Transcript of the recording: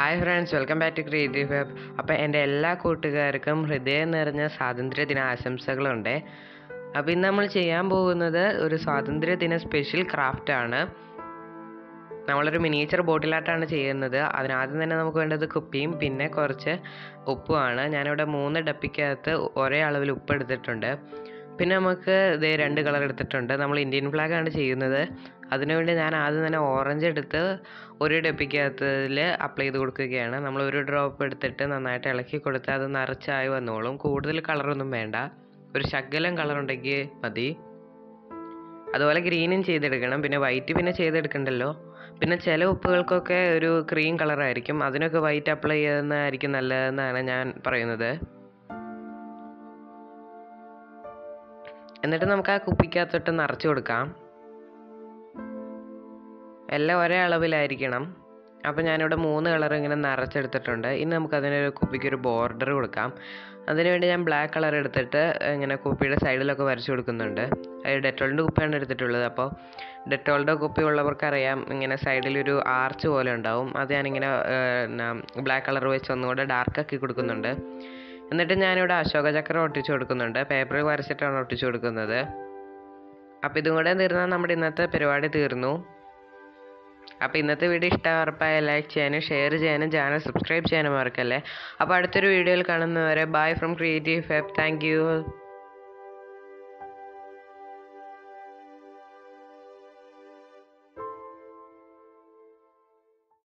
hi friends welcome back to creative web അപ്പോൾ എൻ്റെ എല്ലാ കൂട്ടുകാർക്കും ഹൃദയം നിറഞ്ഞ സ്വാതന്ത്ര്യ ദിന ആശംസകളുണ്ട് അപ്പോൾ ഇന്ന് നമ്മൾ ചെയ്യാൻ പോകുന്നത് ഒരു സ്വാതന്ത്ര്യ ദിന സ്പെഷ്യൽ ക്രാഫ്റ്റാണ് നമ്മളൊരു മിനിയേച്ചർ ബോട്ടിലായിട്ടാണ് ചെയ്യുന്നത് അതിനാദ്യം തന്നെ നമുക്ക് വേണ്ടത് കുപ്പിയും പിന്നെ കുറച്ച് ഉപ്പുമാണ് ഞാനിവിടെ മൂന്ന് ഡപ്പിക്കകത്ത് ഒരേ അളവിൽ ഉപ്പ് എടുത്തിട്ടുണ്ട് പിന്നെ നമുക്ക് ഇതേ രണ്ട് കളർ എടുത്തിട്ടുണ്ട് നമ്മൾ ഇന്ത്യൻ ഫ്ലാഗ് ആണ് ചെയ്യുന്നത് അതിനുവേണ്ടി ഞാൻ ആദ്യം തന്നെ ഓറഞ്ച് എടുത്ത് ഒരു ഡപ്പിക്കകത്തിൽ അപ്ലൈ ചെയ്ത് കൊടുക്കുകയാണ് നമ്മൾ ഒരു ഡ്രോപ്പ് എടുത്തിട്ട് നന്നായിട്ട് ഇളക്കി കൊടുത്ത് അത് നിറച്ചായി വന്നോളും കൂടുതൽ കളറൊന്നും വേണ്ട ഒരു ശകലം കളർ ഉണ്ടെങ്കിൽ മതി അതുപോലെ ഗ്രീനും ചെയ്തെടുക്കണം പിന്നെ വൈറ്റ് പിന്നെ ചെയ്തെടുക്കണ്ടല്ലോ പിന്നെ ചില ഉപ്പുകൾക്കൊക്കെ ഒരു ക്രീം കളറായിരിക്കും അതിനൊക്കെ വൈറ്റ് അപ്ലൈ ചെയ്യുന്നതായിരിക്കും നല്ലതെന്നാണ് ഞാൻ പറയുന്നത് എന്നിട്ട് നമുക്ക് ആ കുപ്പിക്കകത്തോട്ട് നിറച്ച് കൊടുക്കാം എല്ലാം ഒരേ അളവിലായിരിക്കണം അപ്പോൾ ഞാനിവിടെ മൂന്ന് കളർ ഇങ്ങനെ നിറച്ചെടുത്തിട്ടുണ്ട് ഇനി നമുക്ക് അതിനൊരു കുപ്പിക്ക് ഒരു ബോർഡർ കൊടുക്കാം അതിനുവേണ്ടി ഞാൻ ബ്ലാക്ക് കളർ എടുത്തിട്ട് ഇങ്ങനെ കുപ്പിയുടെ സൈഡിലൊക്കെ വരച്ചു കൊടുക്കുന്നുണ്ട് അത് ഡെറ്റോളിൻ്റെ കുപ്പിയാണ് എടുത്തിട്ടുള്ളത് അപ്പോൾ ഡെറ്റോളിൻ്റെ കുപ്പി ഉള്ളവർക്കറിയാം ഇങ്ങനെ സൈഡിലൊരു ആർച്ച് പോലെ ഉണ്ടാവും അത് ഞാനിങ്ങനെ ബ്ലാക്ക് കളർ വെച്ച് ഒന്നുകൂടെ ഡാർക്ക് ആക്കി കൊടുക്കുന്നുണ്ട് എന്നിട്ട് ഞാനിവിടെ അശോക ചക്രം ഒട്ടിച്ചു കൊടുക്കുന്നുണ്ട് പേപ്പറിൽ വരച്ചിട്ടാണ് ഒട്ടിച്ചു കൊടുക്കുന്നത് അപ്പോൾ ഇതും കൂടെ തീർന്നാൽ നമ്മുടെ ഇന്നത്തെ പരിപാടി തീർന്നു അപ്പോൾ ഇന്നത്തെ വീഡിയോ ഇഷ്ടമാർപ്പായ ലൈക്ക് ചെയ്യാനും ഷെയർ ചെയ്യാനും ചാനൽ സബ്സ്ക്രൈബ് ചെയ്യാനും മറക്കല്ലേ അപ്പോൾ അടുത്തൊരു വീഡിയോയിൽ കാണുന്നവരെ bye from creative web thank U